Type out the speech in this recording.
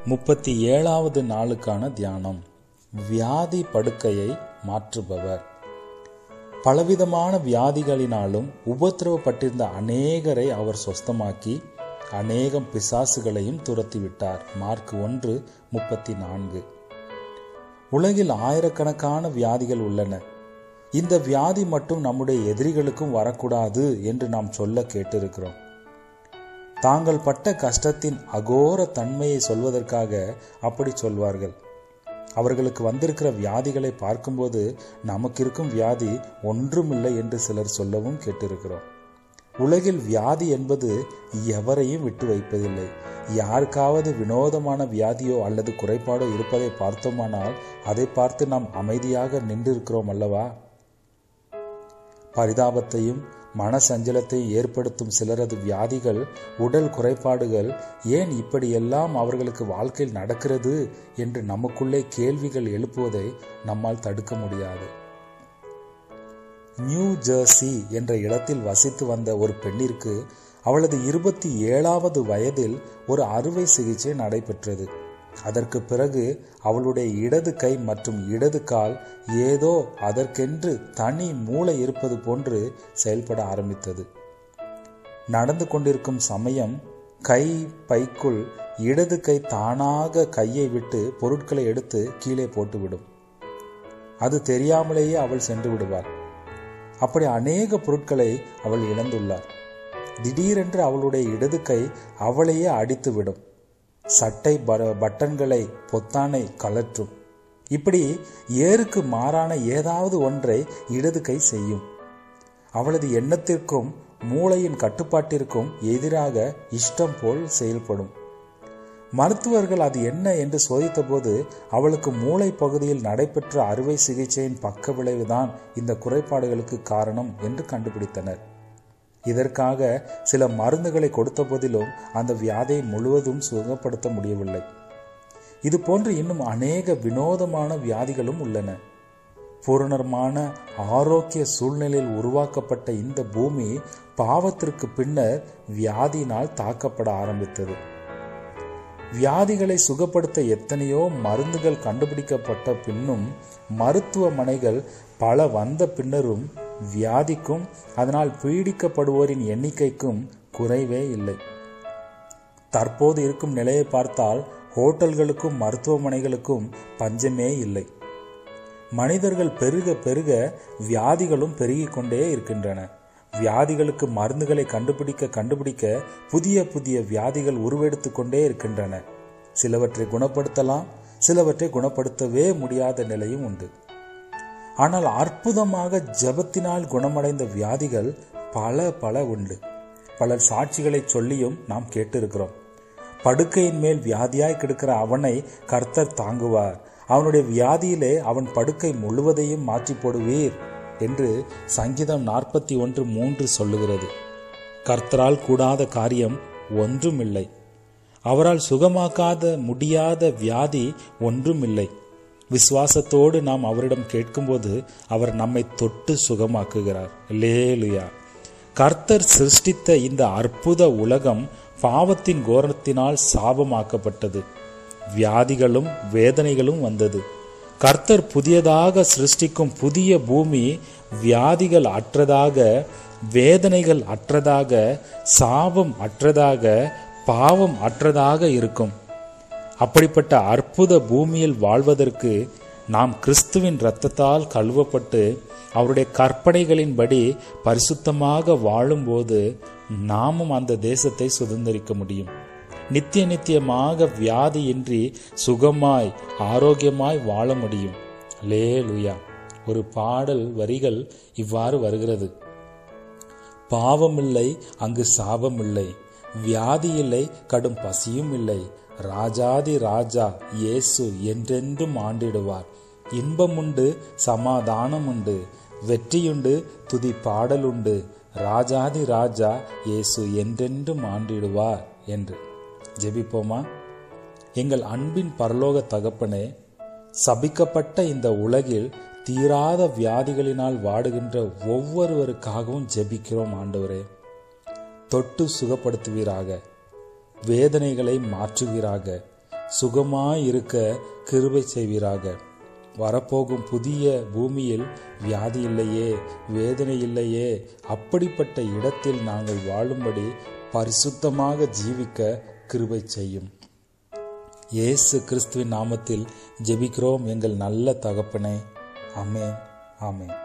முப்பத்தி ஏழாவது நாளுக்கான தியானம் வியாதி படுக்கையை மாற்றுபவர் பலவிதமான வியாதிகளினாலும் உபத்திரவப்பட்டிருந்த அநேகரை அவர் சொஸ்தமாக்கி அநேகம் பிசாசுகளையும் துரத்திவிட்டார் மார்க் ஒன்று முப்பத்தி நான்கு உலகில் ஆயிரக்கணக்கான வியாதிகள் உள்ளன இந்த வியாதி மட்டும் நம்முடைய எதிரிகளுக்கும் வரக்கூடாது என்று நாம் சொல்ல கேட்டிருக்கிறோம் தாங்கள் பட்ட கஷ்டத்தின் அகோர தன்மையை சொல்வதற்காக அப்படி சொல்வார்கள் அவர்களுக்கு வந்திருக்கிற வியாதிகளை பார்க்கும்போது நமக்கு இருக்கும் வியாதி ஒன்றுமில்லை என்று சிலர் சொல்லவும் கேட்டிருக்கிறோம் உலகில் வியாதி என்பது எவரையும் விட்டு வைப்பதில்லை யாருக்காவது வினோதமான வியாதியோ அல்லது குறைபாடோ இருப்பதை பார்த்தோமானால் அதை பார்த்து நாம் அமைதியாக நின்றிருக்கிறோம் அல்லவா பரிதாபத்தையும் மனசஞ்சலத்தையும் ஏற்படுத்தும் சிலரது வியாதிகள் உடல் குறைபாடுகள் ஏன் இப்படியெல்லாம் அவர்களுக்கு வாழ்க்கையில் நடக்கிறது என்று நமக்குள்ளே கேள்விகள் எழுப்புவதை நம்மால் தடுக்க முடியாது நியூ ஜெர்சி என்ற இடத்தில் வசித்து வந்த ஒரு பெண்ணிற்கு அவளது இருபத்தி ஏழாவது வயதில் ஒரு அறுவை சிகிச்சை நடைபெற்றது அதற்கு பிறகு அவளுடைய இடது கை மற்றும் இடது கால் ஏதோ அதற்கென்று தனி மூளை இருப்பது போன்று செயல்பட ஆரம்பித்தது நடந்து கொண்டிருக்கும் சமயம் கை பைக்குள் இடது கை தானாக கையை விட்டு பொருட்களை எடுத்து கீழே போட்டுவிடும் அது தெரியாமலேயே அவள் சென்று விடுவாள் அப்படி அநேக பொருட்களை அவள் இழந்துள்ளார் திடீரென்று அவளுடைய இடது கை அவளையே அடித்துவிடும் சட்டை பட்டன்களை பொத்தானை கலற்றும் இப்படி ஏருக்கு மாறான ஏதாவது ஒன்றை இடது கை செய்யும் அவளது எண்ணத்திற்கும் மூளையின் கட்டுப்பாட்டிற்கும் எதிராக இஷ்டம் போல் செயல்படும் மருத்துவர்கள் அது என்ன என்று சோதித்தபோது அவளுக்கு மூளை பகுதியில் நடைபெற்ற அறுவை சிகிச்சையின் பக்க விளைவுதான் இந்த குறைபாடுகளுக்கு காரணம் என்று கண்டுபிடித்தனர் இதற்காக சில மருந்துகளை கொடுத்த போதிலும் அந்த வியாதியை முழுவதும் சுகப்படுத்த முடியவில்லை இது போன்று இன்னும் அநேக வினோதமான வியாதிகளும் உள்ளன பூரணமான ஆரோக்கிய சூழ்நிலையில் உருவாக்கப்பட்ட இந்த பூமி பாவத்திற்கு பின்னர் வியாதியினால் தாக்கப்பட ஆரம்பித்தது வியாதிகளை சுகப்படுத்த எத்தனையோ மருந்துகள் கண்டுபிடிக்கப்பட்ட பின்னும் மருத்துவமனைகள் பல வந்த பின்னரும் வியாதிக்கும் அதனால் பீடிக்கப்படுவோரின் எண்ணிக்கைக்கும் குறைவே இல்லை தற்போது இருக்கும் நிலையை பார்த்தால் ஹோட்டல்களுக்கும் மருத்துவமனைகளுக்கும் பஞ்சமே இல்லை மனிதர்கள் பெருக பெருக வியாதிகளும் பெருகிக் கொண்டே இருக்கின்றன வியாதிகளுக்கு மருந்துகளை கண்டுபிடிக்க கண்டுபிடிக்க புதிய புதிய வியாதிகள் உருவெடுத்து கொண்டே இருக்கின்றன சிலவற்றை குணப்படுத்தலாம் சிலவற்றை குணப்படுத்தவே முடியாத நிலையும் உண்டு ஆனால் அற்புதமாக ஜபத்தினால் குணமடைந்த வியாதிகள் பல பல உண்டு பலர் சாட்சிகளை சொல்லியும் நாம் கேட்டிருக்கிறோம் படுக்கையின் மேல் வியாதியாய் கிடக்கிற அவனை கர்த்தர் தாங்குவார் அவனுடைய வியாதியிலே அவன் படுக்கை முழுவதையும் மாற்றி போடுவீர் என்று சங்கீதம் நாற்பத்தி ஒன்று மூன்று சொல்லுகிறது கர்த்தரால் கூடாத காரியம் ஒன்றுமில்லை அவரால் சுகமாக்காத முடியாத வியாதி ஒன்றுமில்லை விசுவாசத்தோடு நாம் அவரிடம் கேட்கும்போது அவர் நம்மை தொட்டு சுகமாக்குகிறார் லேலுயா கர்த்தர் சிருஷ்டித்த இந்த அற்புத உலகம் பாவத்தின் கோரணத்தினால் சாபமாக்கப்பட்டது வியாதிகளும் வேதனைகளும் வந்தது கர்த்தர் புதியதாக சிருஷ்டிக்கும் புதிய பூமி வியாதிகள் அற்றதாக வேதனைகள் அற்றதாக சாபம் அற்றதாக பாவம் அற்றதாக இருக்கும் அப்படிப்பட்ட அற்புத பூமியில் வாழ்வதற்கு நாம் கிறிஸ்துவின் இரத்தத்தால் கழுவப்பட்டு அவருடைய கற்பனைகளின்படி பரிசுத்தமாக வாழும்போது நாமும் அந்த தேசத்தை சுதந்திரிக்க முடியும் நித்திய நித்தியமாக வியாதியின்றி சுகமாய் ஆரோக்கியமாய் வாழ முடியும் லே லுயா ஒரு பாடல் வரிகள் இவ்வாறு வருகிறது பாவமில்லை அங்கு சாபமில்லை வியாதி இல்லை கடும் பசியும் இல்லை ராஜாதி ராஜா இயேசு என்றென்றும் ஆண்டிடுவார் இன்பமுண்டு சமாதானம் உண்டு வெற்றியுண்டு துதி பாடலுண்டு ராஜாதி ராஜா இயேசு என்றென்றும் ஆண்டிடுவார் என்று ஜெபிப்போமா எங்கள் அன்பின் பரலோக தகப்பனே சபிக்கப்பட்ட இந்த உலகில் தீராத வியாதிகளினால் வாடுகின்ற ஒவ்வொருவருக்காகவும் ஜெபிக்கிறோம் ஆண்டவரே தொட்டு சுகப்படுத்துவீராக வேதனைகளை மாற்றுவீராக சுகமாய் இருக்க கிருபை செய்வீராக வரப்போகும் புதிய பூமியில் வியாதி இல்லையே வேதனை இல்லையே அப்படிப்பட்ட இடத்தில் நாங்கள் வாழும்படி பரிசுத்தமாக ஜீவிக்க கிருபை செய்யும் இயேசு கிறிஸ்துவின் நாமத்தில் ஜெபிக்கிறோம் எங்கள் நல்ல தகப்பனே ஆமென் ஆமென்